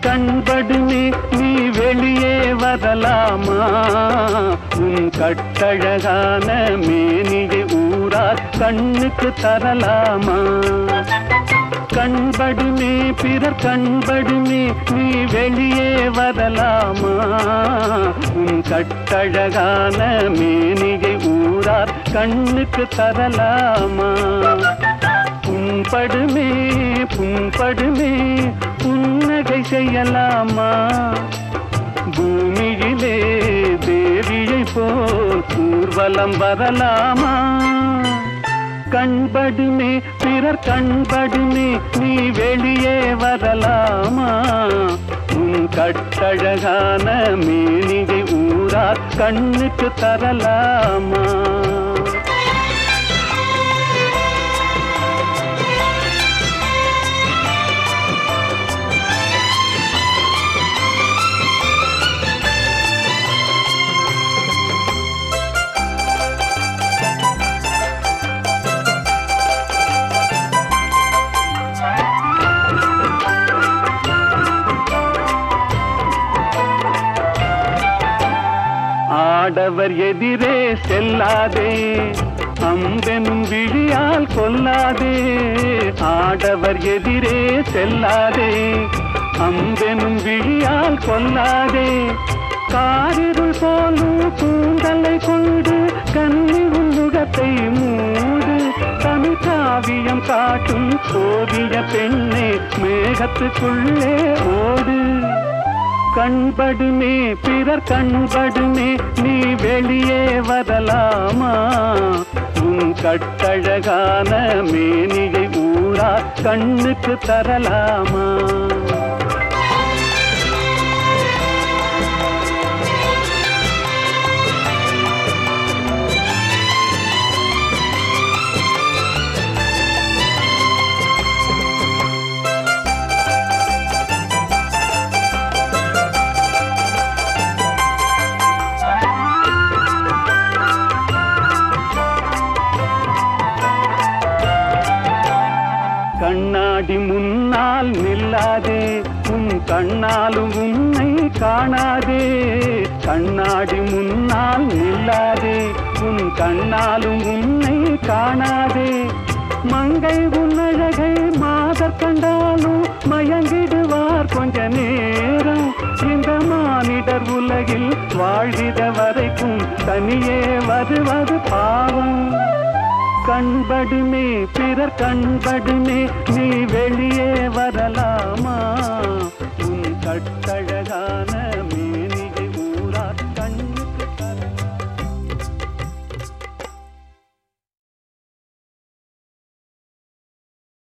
கண்படுமே நீ வெளியே வரலாமா உன் கட்டழகான மேனியை ஊரார் கண்ணுக்கு தரலாமா கண்படுமே பிறர் கண்படுமே நீ வெளியே வரலாமா உன் கட்டழகான மேனியை ஊரார் கண்ணுக்கு தரலாமா புண்படுமே புண்படுமே புன்னகை செய்யலாமா பூமியிலே தேவியை போல் ஊர்வலம் வரலாமா கண்படுமே பிறர் கண்படுமே நீ வெளியே வரலாமா உன் கட்டழகான மேனிகை ஊரார் கண்ணுக்கு தரலாமா ஆடவர் எதிரே செல்லாதே அம்பெனும் விழியால் கொல்லாதே ஆடவர் எதிரே செல்லாதே அம்பெனும் விழியால் கொல்லாதே காரிருள் போலும் கூந்தலை கொண்டு கண்ணி உன் முகத்தை மூடு தமிழ் காவியம் காட்டும் ஓவிய பெண்ணே மேகத்துக்குள்ளே ஓடு கண்படுமே பிறர் கண்படுமே நீ வெளியே வரலாமா உன் கட்டழகான மேனியை ஊரா கண்ணுக்கு தரலாமா கண்ணாடி முன்னால் நில்லாதே உன் கண்ணாலும் உன்னை காணாதே கண்ணாடி முன்னால் நில்லாதே உன் கண்ணாலும் உன்னை காணாதே மங்கை உன்னழகை மாதர் கண்டாலும் மயங்கிடுவார் கொஞ்ச நேரம் இந்த மானிடர் உலகில் வாழ்கிற வரைக்கும் தனியே வருவது பாவம் கண்படுமே பிறர் கண்படுமே நீ வெளியே வரலாமா உன் கட்டழ